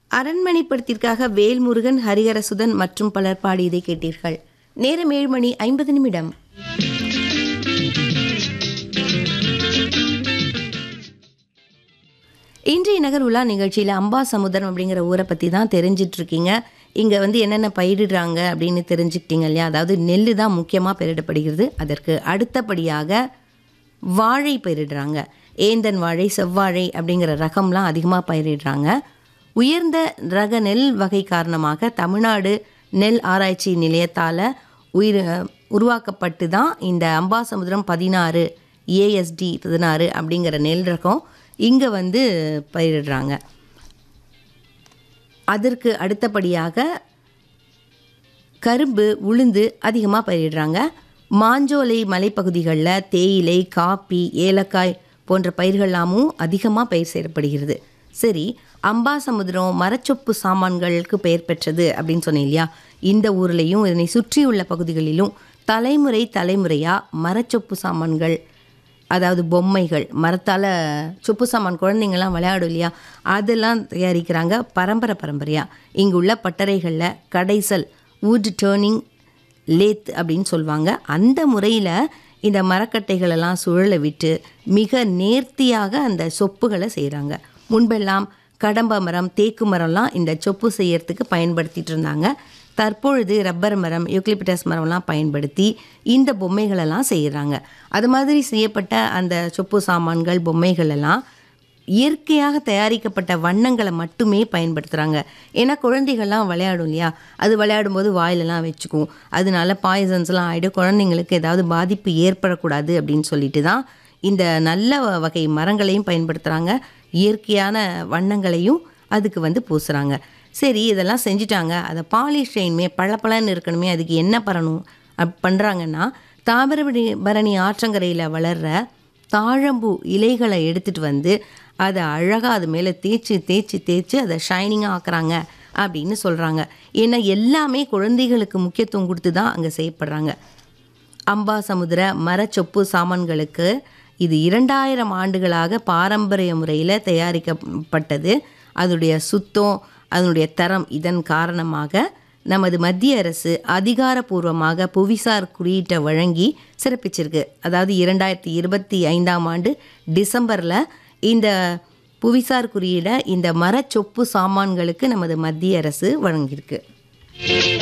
அரண்மனை படத்திற்காக வேல்முருகன் ஹரிஹரசுதன் மற்றும் பலர் பாடியதை கேட்டீர்கள் நேரம் ஏழு மணி ஐம்பது நிமிடம் இன்றைய நகர் உலா நிகழ்ச்சியில் அம்பா சமுத்திரம் அப்படிங்கிற ஊரை பற்றி தான் தெரிஞ்சிட்டு இருக்கீங்க இங்கே வந்து என்னென்ன பயிரிடுறாங்க அப்படின்னு தெரிஞ்சுக்கிட்டீங்க இல்லையா அதாவது நெல் தான் முக்கியமாக பயிரிடப்படுகிறது அதற்கு அடுத்தபடியாக வாழை பயிரிடுறாங்க ஏந்தன் வாழை செவ்வாழை அப்படிங்கிற ரகம்லாம் அதிகமாக பயிரிடுறாங்க உயர்ந்த ரக நெல் வகை காரணமாக தமிழ்நாடு நெல் ஆராய்ச்சி நிலையத்தால் உயிர் உருவாக்கப்பட்டு தான் இந்த அம்பாசமுத்திரம் பதினாறு ஏஎஸ்டி பதினாறு அப்படிங்கிற நெல் ரகம் இங்கே வந்து பயிரிடுறாங்க அதற்கு அடுத்தபடியாக கரும்பு உளுந்து அதிகமாக பயிரிடுறாங்க மாஞ்சோலை மலைப்பகுதிகளில் தேயிலை காப்பி ஏலக்காய் போன்ற பயிர்கள்லாமும் அதிகமாக பயிர் செய்யப்படுகிறது சரி அம்பாசமுத்திரம் மரச்சொப்பு சாமான்களுக்கு பெயர் பெற்றது அப்படின்னு சொன்னேன் இல்லையா இந்த ஊர்லேயும் இதனை சுற்றியுள்ள பகுதிகளிலும் தலைமுறை தலைமுறையாக மரச்சொப்பு சாமான்கள் அதாவது பொம்மைகள் மரத்தால் சொப்பு சாமான் குழந்தைங்கள்லாம் விளையாடும் இல்லையா அதெல்லாம் தயாரிக்கிறாங்க பரம்பரை பரம்பரையாக இங்கு உள்ள பட்டறைகளில் கடைசல் wood டேர்னிங் லேத் அப்படின்னு சொல்லுவாங்க அந்த முறையில் இந்த மரக்கட்டைகளெல்லாம் சுழல விட்டு மிக நேர்த்தியாக அந்த சொப்புகளை செய்கிறாங்க முன்பெல்லாம் கடம்ப மரம் தேக்கு மரம்லாம் இந்த சொப்பு செய்யறதுக்கு பயன்படுத்திட்டு இருந்தாங்க தற்பொழுது ரப்பர் மரம் யூக்லிப்டஸ் மரம்லாம் பயன்படுத்தி இந்த பொம்மைகளெல்லாம் செய்கிறாங்க அது மாதிரி செய்யப்பட்ட அந்த சொப்பு சாமான்கள் பொம்மைகள் எல்லாம் இயற்கையாக தயாரிக்கப்பட்ட வண்ணங்களை மட்டுமே பயன்படுத்துகிறாங்க ஏன்னா குழந்தைகள்லாம் விளையாடும் இல்லையா அது விளையாடும் போது வாயிலெல்லாம் வச்சுக்கும் அதனால பாய்சன்ஸ்லாம் ஆகிடும் குழந்தைங்களுக்கு ஏதாவது பாதிப்பு ஏற்படக்கூடாது அப்படின்னு சொல்லிட்டு தான் இந்த நல்ல வகை மரங்களையும் பயன்படுத்துகிறாங்க இயற்கையான வண்ணங்களையும் அதுக்கு வந்து பூசுகிறாங்க சரி இதெல்லாம் செஞ்சுட்டாங்க அதை பாலிஷ் செய்யணுமே பளபளன்னு இருக்கணுமே அதுக்கு என்ன பண்ணணும் அப் பண்ணுறாங்கன்னா தாமிரபரணி பரணி ஆற்றங்கரையில் வளர்கிற தாழம்பூ இலைகளை எடுத்துகிட்டு வந்து அதை அழகாக அது மேலே தேய்ச்சி தேய்ச்சி தேய்ச்சி அதை ஷைனிங்காக ஆக்குறாங்க அப்படின்னு சொல்கிறாங்க ஏன்னா எல்லாமே குழந்தைகளுக்கு முக்கியத்துவம் கொடுத்து தான் அங்கே செய்யப்படுறாங்க அம்பாசமுத்திர மரச்சொப்பு சாமான்களுக்கு இது இரண்டாயிரம் ஆண்டுகளாக பாரம்பரிய முறையில் தயாரிக்கப்பட்டது அதனுடைய சுத்தம் அதனுடைய தரம் இதன் காரணமாக நமது மத்திய அரசு அதிகாரப்பூர்வமாக புவிசார் குறியீட்டை வழங்கி சிறப்பிச்சிருக்கு அதாவது இரண்டாயிரத்தி இருபத்தி ஐந்தாம் ஆண்டு டிசம்பரில் இந்த புவிசார் குறியீடை இந்த மரச்சொப்பு சாமான்களுக்கு நமது மத்திய அரசு வழங்கியிருக்கு